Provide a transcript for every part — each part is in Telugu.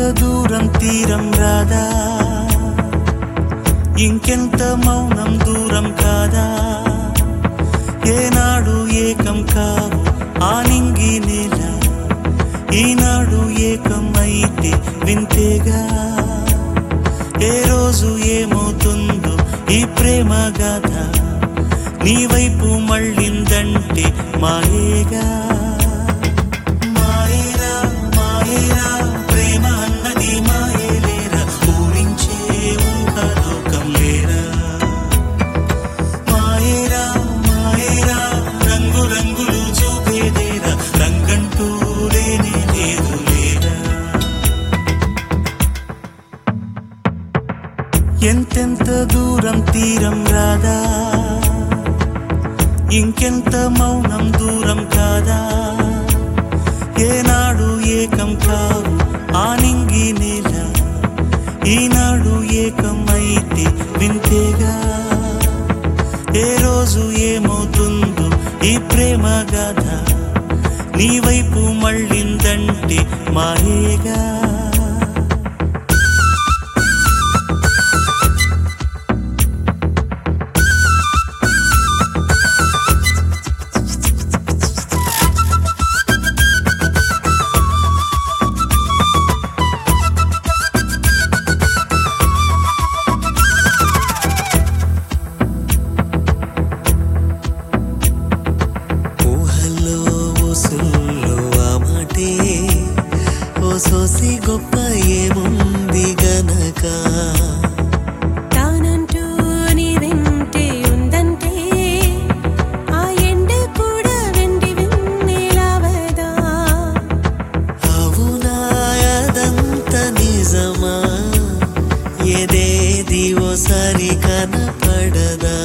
దూరం తీరం రాదా ఇంకెంత మౌనం దూరం కాదా ఏనాడు ఏకం కావు ఆనింగి నేల ఈనాడు ఏకం అయితే వింతేగా ఏ రోజు ఏమవుతుందో ఈ ప్రేమ గాథ నీ వైపు మళ్ళిందంటే మాయేగా మాయేరా మాయేరా ప్రేమ అన్నది మాయేలేరా ఊరించే ఊహలోకం లేరా మాయేరా మాయేరా రంగు రంగులు చూపేదేరా రంగంటూ లేనే లేదు లేరా ఎంతెంత దూరం తీరం రాదా ఇంకెంత మౌనం దూరం కాదా ఏనాడు ఏకం కావు ఆనింగి నేల ఈనాడు ఏకం అయితే వింతేగా ఏ రోజు ఏమవుతుందో ఈ ప్రేమ గాథ నీ వైపు మళ్ళిందంటే మాయేగా ఊహల్లో ఊసుల్లో ఆ మాటే ఓ సోసి గొప్ప ఏముంది గనక తానంటూ నీ వెంటే ఉందంటే ఆ ఎండ కూడా వెండి వెన్నెలవదా అవునా అదంత నిజమా ఏదేది ఓసారి కనపడదా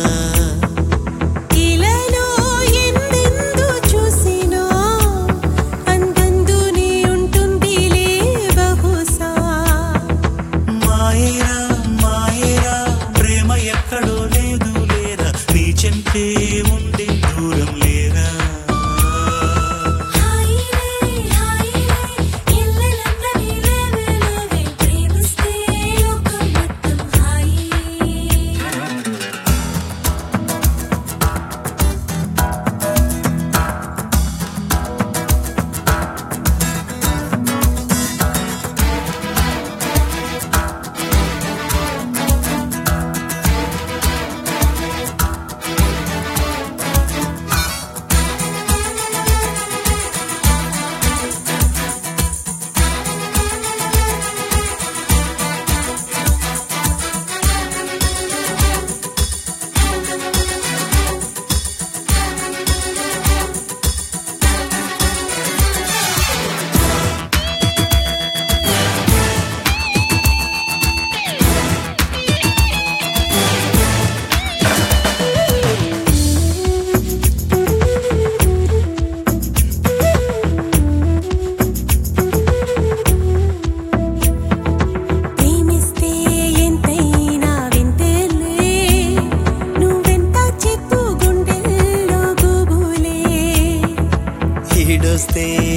ఇలాలో ఎందెందు చూసినా అందందు నీ ఉంటుందిలే బహుశా మాయేరా మాయేరా ప్రేమ ఎక్కడో లేదు లేరా నీ చెంతే ఉండే దూరం లేరా హాయిలే హాయిలే ఇల్లలంతా నీవేవే లేవే ప్రేమిస్తే లోకం మొత్తం హాయి ప్రేమిస్తే ఎంతైనా వింతేలే నువ్వెంత చెప్పు గుండెల్లో గుబులే ఈడొస్తే